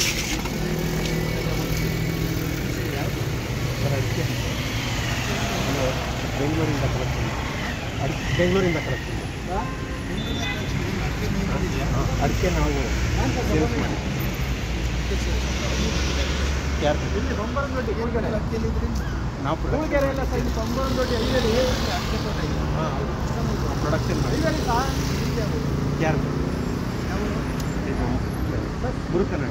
sir ಅದಕ್ಕೆ ಬೆಂಗಳೂರಿಂದ ಕಳಿಸ್ತೀನಿ ಅಡಿಕೆ ಬೆಂಗಳೂರಿಂದ ಕಳಿಸ್ತೀನಿ ಅದಕ್ಕೆ ನಾವು ಸೇಲ್ಸ್ ಮಾಡಿ ಯಾರು ನಾವು ಪ್ರೊಡಕ್ಷನ್ ಮಾಡಿ ಯಾರು ಗುರುಕನ್ನಡ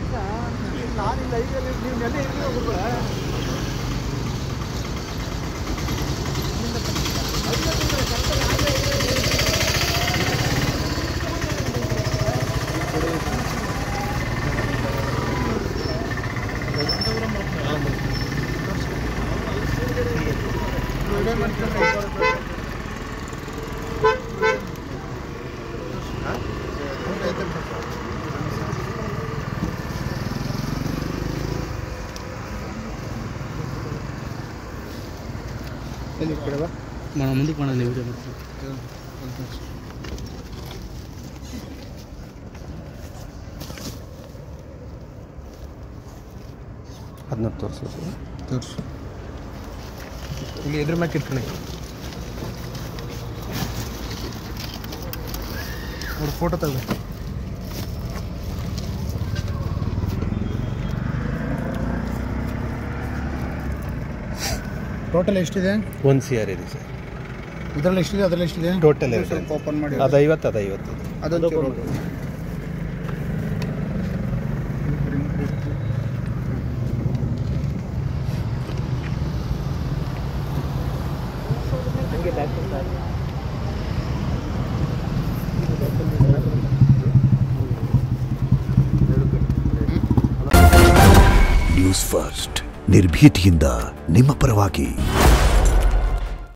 ಎಲ್ಲಿ ಈ ಕಡೆ ಬಾ మనం ముందుకు మనం వీడియో పెడతాం ಅದನ್ನ ತೋರಿಸ್ಬೇಕು ತೋರಿಸು ಇಲ್ಲಿ ಎದ್ರ ಮ್ಯಾಕೆ ಇಟ್ಕೊಳ್ಳಿ ಅವ್ರ ಫೋಟೋ ತಗೋ ಟೋಟಲ್ ಎಷ್ಟಿದೆ ಒಂದು ಸಿ ಆರ್ ಇದೆ ಸರ್ ಇದರಲ್ಲಿ ಎಷ್ಟಿದೆ ಅದರಲ್ಲಿ ಎಷ್ಟಿದೆ ಟೋಟಲ್ ಸ್ವಲ್ಪ ಓಪನ್ ಮಾಡಿ ಅದು ಐವತ್ತು ಅದು ಐವತ್ತು ಅದೊಂದು ನ್ಯೂಸ್ ಫಸ್ಟ್ ನಿರ್ಭೀತಿಯಿಂದ ನಿಮ್ಮ ಪರವಾಗಿ